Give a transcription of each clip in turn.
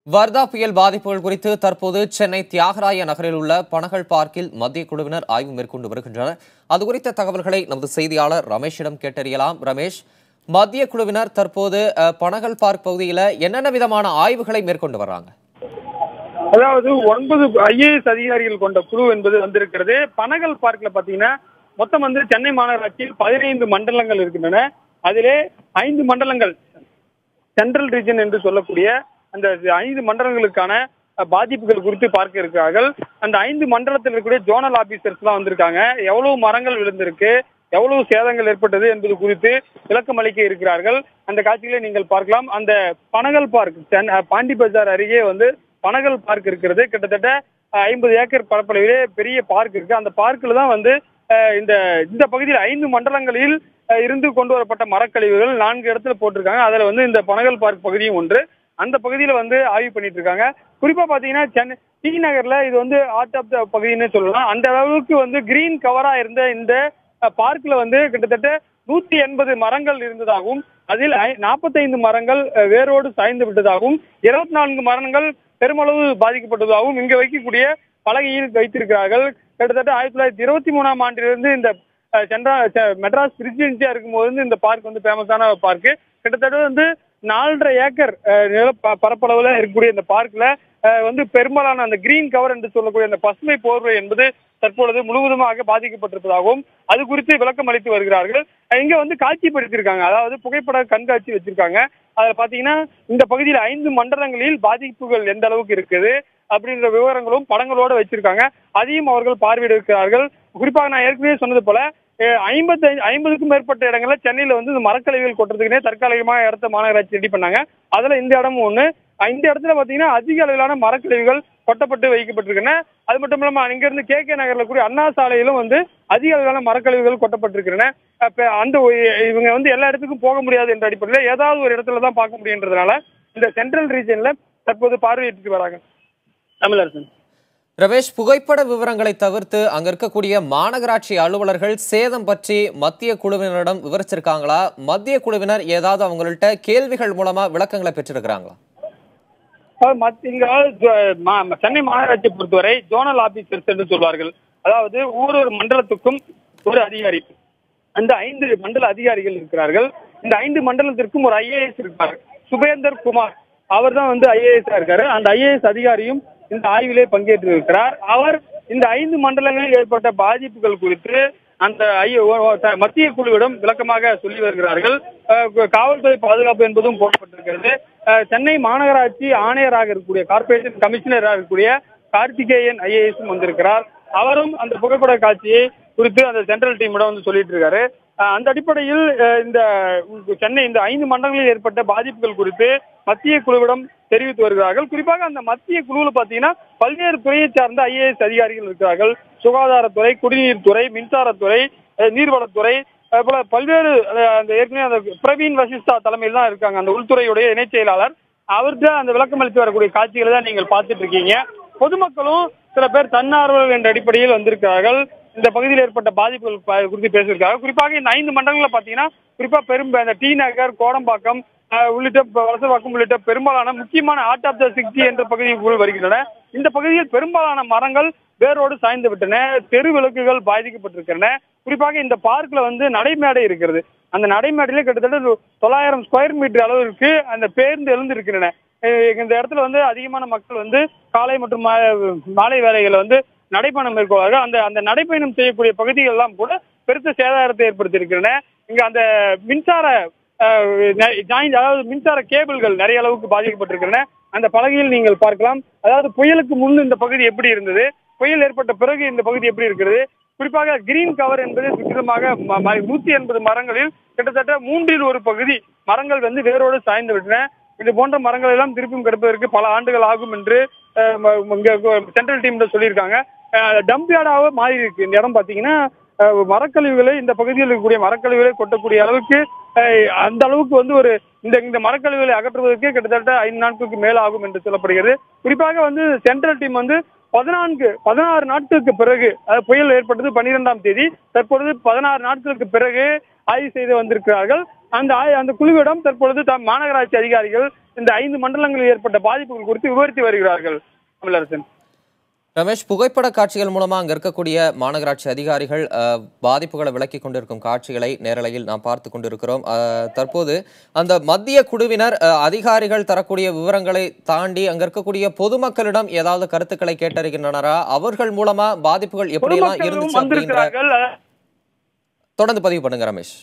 வர்தா புயல் பாதிப்புகள் குறித்து தற்போது சென்னை தியாகராய நகரில் உள்ள பனகல் பார்க்கில் மத்திய குழுவினர் ஆய்வு மேற்கொண்டு வருகின்றனர் அது குறித்த தகவல்களை நமது செய்தியாளர் ரமேஷிடம் கேட்டறியலாம் ரமேஷ் மத்திய குழுவினர் தற்போது அஹ், பனகல் பார்க் பகுதியில் என்னென்ன விதமான ஆய்வுகளை மேற்கொண்டு வர்றாங்க அதாவது ஒன்பது ஐஏஎஸ் அதிகாரிகள் கொண்ட குழு என்பது வந்திருக்கிறது பனகல் பார்க்ல பாத்தீங்கன்னா மொத்தம் வந்து சென்னை மாநகராட்சியில் பதினைந்து மண்டலங்கள் இருக்கின்றன அதிலே ஐந்து மண்டலங்கள் சென்ட்ரல் ரீஜன் என்று சொல்லக்கூடிய அந்த ஐந்து மண்டலங்களுக்கான அஹ், பாதிப்புகள் குறித்து பார்க்க இருக்கிறார்கள் அந்த ஐந்து மண்டலத்தில் இருக்கக்கூடிய ஜோனல் ஆபீசர்ஸ் எல்லாம் வந்திருக்காங்க எவ்வளவு மரங்கள் விழுந்திருக்கு எவ்வளவு சேதங்கள் ஏற்பட்டது என்பது குறித்து விளக்கம் அளிக்க இருக்கிறார்கள் அந்த காட்சிகளை நீங்கள் பார்க்கலாம் அந்த பனகல் பார்க் சென்- அஹ், பாண்டி பஜார் அருகே வந்து பனகல் பார்க் இருக்கிறது கிட்டத்தட்ட ஐம்பது ஏக்கர் பரப்பளவிலே பெரிய பார்க் இருக்கு அந்த பார்க்கில் தான் வந்து அஹ், இந்த இந்த பகுதியில் ஐந்து மண்டலங்களில் அஹ், இருந்து கொண்டு வரப்பட்ட மரக்கழிவுகள் நான்கு இடத்துல போட்டிருக்காங்க அதுல வந்து இந்த பனகல் பார்க் பகுதியும் ஒன்று அந்த பகுதியில வந்து ஆய்வு பண்ணிட்டு இருக்காங்க குறிப்பா பாத்தீங்கன்னா சென்னை டி நகர்ல இது வந்து ஆர்ட் ஆஃப் த பகுதின்னு சொல்லலாம் அந்த அளவுக்கு வந்து கிரீன் கவரா இருந்த இந்த பார்க்ல வந்து கிட்டத்தட்ட நூத்தி எண்பது மரங்கள் இருந்ததாகவும் அதில் நாற்பத்தைந்து மரங்கள் அஹ், வேரோடு சாய்ந்து விட்டதாகவும் இருபத்தி நான்கு மரங்கள் பெருமளவு பாதிக்கப்பட்டதாகவும் இங்க வைக்கக்கூடிய பலகையில் வைத்திருக்கிறார்கள் கிட்டத்தட்ட ஆயிரத்தி தொள்ளாயிரத்தி இருபத்தி மூணாம் ஆண்டிலிருந்து இந்த அஹ், சென்ட்ரா செ- மெட்ராஸ் பிரசிடென்சியா இருக்கும்போது வந்து இந்த பார்க் வந்து ஃபேமஸான பார்க் கிட்டத்தட்ட வந்து நாலரை ஏக்கர் அஹ், நில ப- பரப்பளவுல இருக்கக்கூடிய இந்த பார்க்ல அஹ், வந்து பெரும்பாலான அந்த கிரீன் கவர் என்று சொல்லக்கூடிய அந்த பசுமை போர்வை என்பது தற்பொழுது முழுவதுமாக பாதிக்கப்பட்டிருப்பதாகவும் அது குறித்து விளக்கம் அளித்து வருகிறார்கள் அஹ், இங்க வந்து காட்சிப்படுத்தியிருக்காங்க அதாவது புகைப்பட கண்காட்சி வச்சிருக்காங்க அதுல பாத்தீங்கன்னா இந்த பகுதியில் ஐந்து மண்டலங்களில் பாதிப்புகள் எந்த அளவுக்கு இருக்குது அப்படின்ற விவரங்களும் படங்களோட வச்சிருக்காங்க அதையும் அவர்கள் பார்வையிட இருக்கிறார்கள் குறிப்பாக நான் ஏற்கனவே சொன்னது போல ஐம்பத்தி ஐம்பதுக்கும் மேற்பட்ட இடங்கள்ல சென்னையில வந்து இந்த மரக்கழிவுகள் கொட்டுறதுக்குனே தற்காலிகமாக இடத்த மாநகராட்சி ரெடி பண்ணாங்க அதுல இந்த இடமும் ஒண்ணு அஹ் இந்த இடத்துல பாத்தீங்கன்னா அதிக அளவிலான மரக்கழிவுகள் கொட்டப்பட்டு வைக்கப்பட்டிருக்கின்றன அது மட்டும் இல்லாம இங்க இருந்து கே கே நகர்ல கூடிய அண்ணா சாலையிலும் வந்து அதிக அளவிலான மரக்கழிவுகள் கொட்டப்பட்டிருக்கின்றன அப்ப அந்த ஒ- இவங்க வந்து எல்லா இடத்துக்கும் போக முடியாது என்ற அடிப்படையில் ஏதாவது ஒரு இடத்துல தான் பார்க்க முடியுன்றதுனால இந்த சென்ட்ரல் ரீஜன்ல தற்போது பார்வையிட்டு வராங்க தமிழரசன் ரமேஷ் புகைப்பட விவரங்களை தவிர்த்து அங்க இருக்கக்கூடிய மாநகராட்சி அலுவலர்கள் சேதம் பற்றி மத்திய குழுவினரிடம் விவரிச்சிருக்காங்களா மத்திய குழுவினர் ஏதாவது அவங்கள்ட்ட கேள்விகள் மூலமா விளக்கங்களை பெற்றிருக்கிறாங்களா அதாவது மத்த- இங்க ஜோ- மா- சென்னை மாநகராட்சி பொறுத்தவரை ஜோனல் ஆபீசர்ஸ் என்று சொல்வார்கள் அதாவது ஒவ்வொரு மண்டலத்துக்கும் ஒரு அதிகாரி அந்த ஐந்து மண்டல அதிகாரிகள் இருக்கிறார்கள் இந்த ஐந்து மண்டலத்திற்கும் ஒரு ஐஏஎஸ் இருக்கார் சுபேந்தர் குமார் அவர் தான் வந்து ஐஏஎஸ் இருக்காரு அந்த ஐஏஎஸ் அதிகாரியும் இந்த ஆய்விலே பங்கேற்று இருக்கிறார் அவர் இந்த ஐந்து மண்டலங்களில் ஏற்பட்ட பாதிப்புகள் குறித்து அந்த ஐ- ஓ- ஓ- த- மத்திய குழுவிடம் விளக்கமாக சொல்லி வருகிறார்கள் அஹ் கு- காவல்துறை பாதுகாப்பு என்பதும் போடப்பட்டிருக்கிறது அஹ் சென்னை மாநகராட்சி ஆணையராக இருக்கக்கூடிய கார்ப்பரேஷன் கமிஷனராக இருக்கக்கூடிய கார்த்திகேயன் ஐஏஎஸும் வந்திருக்கிறார் அவரும் அந்த புகைப்பட காட்சியை குறித்து அந்த சென்ட்ரல் டீமிடம் வந்து சொல்லிட்டு இருக்காரு அஹ் அந்த அடிப்படையில் அஹ் இந்த உ- சென்னை இந்த ஐந்து மண்டலங்களில் ஏற்பட்ட பாதிப்புகள் குறித்து மத்திய குழுவிடம் தெரிவித்து வருகிறார்கள் குறிப்பாக அந்த மத்திய குழுவில் பாத்தீங்கன்னா பல்வேறு துறையை சார்ந்த ஐஏஎஸ் அதிகாரிகள் இருக்கிறார்கள் சுகாதாரத்துறை குடிநீர் துறை மின்சாரத்துறை அஹ் நீர்வளத்துறை அது போல பல்வேறு அஹ், அந்த ஏற்கனவே அந்த பிரவீன் வசிஷ்டா தலைமையில் தான் இருக்காங்க அந்த உள்துறையுடைய இணைச் செயலாளர் அவர்கிட்ட அந்த விளக்கம் அளித்து வரக்கூடிய காட்சிகளை தான் நீங்கள் பார்த்துட்டு இருக்கீங்க பொதுமக்களும் சில பேர் தன்னார்வலர்கள் என்ற அடிப்படையில் வந்திருக்கிறார்கள் இந்த பகுதியில் ஏற்பட்ட பாதிப்புகள் ப- குறித்து பேசியிருக்காங்க குறிப்பாக இந்த ஐந்து மண்டலங்களில் பார்த்தீங்கன்னா குறிப்பா பெரும் அந்த டி நகர் கோடம்பாக்கம் அஹ், உள்ளிட்ட ப- வலசவாக்கம் உள்ளிட்ட பெரும்பாலான முக்கியமான ஆர்ட் ஆஃப் த சிக்ஸ்டி என்ற பகுதிக்குள் வருகின்றன இந்த பகுதியில் பெரும்பாலான மரங்கள் வேரோடு சாய்ந்து விட்டன தெரு விளக்குகள் பாதிக்கப்பட்டிருக்கின்றன குறிப்பாக இந்த பார்க்ல வந்து நடைமேடை இருக்கிறது அந்த நடைமேடையில கிட்டத்தட்ட ஒரு தொள்ளாயிரம் ஸ்கொயர் மீட்டர் அளவிற்கு அந்த பேருந்து எழுந்திருக்கின்றன அஹ் இந்த இடத்துல வந்து அதிகமான மக்கள் வந்து காலை மற்றும் மா- மாலை வேலைகளை வந்து நடைப்பயணம் மேற்கொள்வார்கள் அந்த அந்த நடைப்பயணம் செய்யக்கூடிய பகுதிகள் எல்லாம் கூட பெருத்த சேதாரத்தை ஏற்படுத்தியிருக்கின்றன இங்க அந்த மின்சார அஹ், நெ- ஜாயின் அதாவது மின்சார கேபிள்கள் நிறைய அளவுக்கு பாதிக்கப்பட்டிருக்கின்றன அந்த பலகையில் நீங்கள் பார்க்கலாம் அதாவது புயலுக்கு முன் இந்த பகுதி எப்படி இருந்தது புயல் ஏற்பட்ட பிறகு இந்த பகுதி எப்படி இருக்கிறது குறிப்பாக கிரீன் கவர் என்பது சுற்றிலுமாக நூத்தி எண்பது மரங்களில் கிட்டத்தட்ட மூன்றில் ஒரு பகுதி மரங்கள் வந்து வேரோடு சாய்ந்து விட்டன இது போன்ற மரங்கள் எல்லாம் திருப்பியும் கிடைப்பதற்கு பல ஆண்டுகள் ஆகும் என்று அஹ், ம- இங்க சென்ட்ரல் டீம்ல சொல்லியிருக்காங்க டம்ப் யார்டாக மாறி இருக்கு இந்த இடம் பாத்தீங்கன்னா அஹ், மரக்கழிவுகளை இந்த பகுதியில் இருக்கக்கூடிய மரக்கழிவுகளை கொட்டக்கூடிய அளவுக்கு அஹ், அந்த அளவுக்கு வந்து ஒரு இந்த இந்த மரக்கழிவுகளை அகற்றுவதற்கே கிட்டத்தட்ட ஐந்து நாட்களுக்கு மேல் ஆகும் என்று சொல்லப்படுகிறது குறிப்பாக வந்து சென்ட்ரல் டீம் வந்து பதினான்கு பதினாறு நாட்களுக்கு பிறகு அதாவது புயல் ஏற்பட்டது பன்னிரெண்டாம் தேதி தற்பொழுது பதினாறு நாட்களுக்கு பிறகு ஆய்வு செய்து வந்திருக்கிறார்கள் அந்த ஆய்- அந்த குழுவிடம் தற்பொழுது தம் மாநகராட்சி அதிகாரிகள் இந்த ஐந்து மண்டலங்களில் ஏற்பட்ட பாதிப்புகள் குறித்து விவரித்து வருகிறார்கள் தமிழரசன் ரமேஷ் புகைப்பட காட்சிகள் மூலமா அங்க இருக்கக்கூடிய மாநகராட்சி அதிகாரிகள் அஹ், பாதிப்புகளை விளக்கி கொண்டிருக்கும் காட்சிகளை நேரலையில் நாம் பார்த்து கொண்டிருக்கிறோம் அஹ், தற்போது அந்த மத்திய குழுவினர் அஹ், அதிகாரிகள் தரக்கூடிய விவரங்களை தாண்டி அங்க இருக்கக்கூடிய பொதுமக்களிடம் ஏதாவது கருத்துக்களை கேட்டறிகின்றனரா அவர்கள் மூலமா பாதிப்புகள் எப்படியெல்லாம் பொதுமக்களும் இருந்துச்சு அப்படின்ற வந்திருக்கிறார்கள் தொடர்ந்து பதிவு பண்ணுங்க ரமேஷ்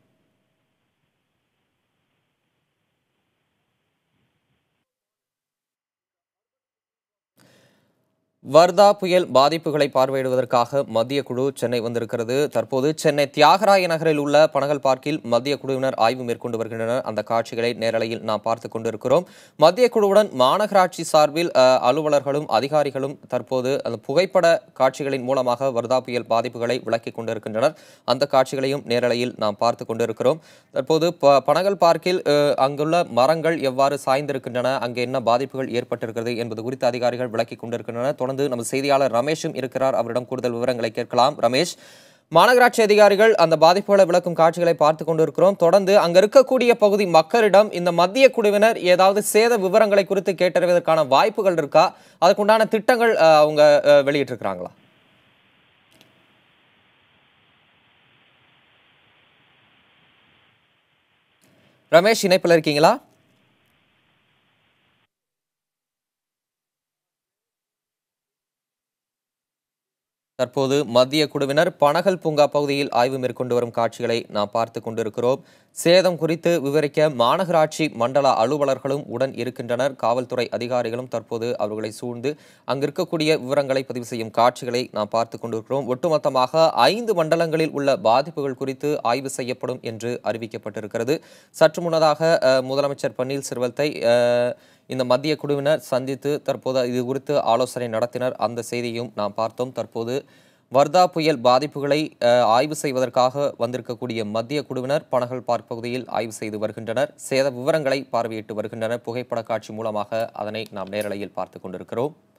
வர்தா புயல் பாதிப்புகளை பார்வையிடுவதற்காக மத்திய குழு சென்னை வந்திருக்கிறது தற்போது சென்னை தியாகராய நகரில் உள்ள பனகல் பார்க்கில் மத்திய குழுவினர் ஆய்வு மேற்கொண்டு வருகின்றனர் அந்த காட்சிகளை நேரலையில் நாம் பார்த்து கொண்டிருக்கிறோம் மத்திய குழுவுடன் மாநகராட்சி சார்பில் அஹ், அலுவலர்களும் அதிகாரிகளும் தற்போது அந்த புகைப்பட காட்சிகளின் மூலமாக வர்தா புயல் பாதிப்புகளை விளக்கி கொண்டிருக்கின்றனர் அந்த காட்சிகளையும் நேரலையில் நாம் பார்த்து கொண்டிருக்கிறோம் தற்போது ப- பனகல் பார்க்கில் அஹ், அங்குள்ள மரங்கள் எவ்வாறு சாய்ந்திருக்கின்றன அங்கே என்ன பாதிப்புகள் ஏற்பட்டிருக்கிறது என்பது குறித்து அதிகாரிகள் விளக்கி கொண்டிருக்கின்றனர் தொடர்ந்து நமது செய்தியாளர் ரமேஷும் இருக்கிறார் அவரிடம் கூடுதல் விவரங்களை கேட்கலாம் ரமேஷ் மாநகராட்சி அதிகாரிகள் அந்த பாதிப்புகளை விளக்கும் காட்சிகளை பார்த்து கொண்டிருக்கிறோம் தொடர்ந்து அங்க இருக்கக்கூடிய பகுதி மக்களிடம் இந்த மத்திய குழுவினர் ஏதாவது சேத விவரங்களை குறித்து கேட்டறிவதற்கான வாய்ப்புகள் இருக்கா அதுக்குண்டான திட்டங்கள் அஹ், அவங்க அஹ், வெளியிட்டிருக்கிறாங்களா ரமேஷ் இணைப்பில் இருக்கீங்களா தற்போது மத்திய குழுவினர் பனகல் பூங்கா பகுதியில் ஆய்வு மேற்கொண்டு வரும் காட்சிகளை நாம் பார்த்து கொண்டிருக்கிறோம் சேதம் குறித்து விவரிக்க மாநகராட்சி மண்டல அலுவலர்களும் உடன் இருக்கின்றனர் காவல்துறை அதிகாரிகளும் தற்போது அவர்களை சூழ்ந்து அங்கு இருக்கக்கூடிய விவரங்களை பதிவு செய்யும் காட்சிகளை நாம் பார்த்து கொண்டிருக்கிறோம் ஒட்டுமொத்தமாக ஐந்து மண்டலங்களில் உள்ள பாதிப்புகள் குறித்து ஆய்வு செய்யப்படும் என்று அறிவிக்கப்பட்டிருக்கிறது சற்று முன்னதாக அஹ், முதலமைச்சர் பன்னீர் செல்வத்தை அஹ், இந்த மத்திய குழுவினர் சந்தித்து தற்போது இது குறித்து ஆலோசனை நடத்தினர் அந்த செய்தியும் நாம் பார்த்தோம் தற்போது வர்தா புயல் பாதிப்புகளை அஹ், ஆய்வு செய்வதற்காக வந்திருக்கக்கூடிய மத்திய குழுவினர் பனகல் பார்க் பகுதியில் ஆய்வு செய்து வருகின்றனர் சேத விவரங்களை பார்வையிட்டு வருகின்றனர் புகைப்பட காட்சி மூலமாக அதனை நாம் நேரலையில் பார்த்து கொண்டிருக்கிறோம்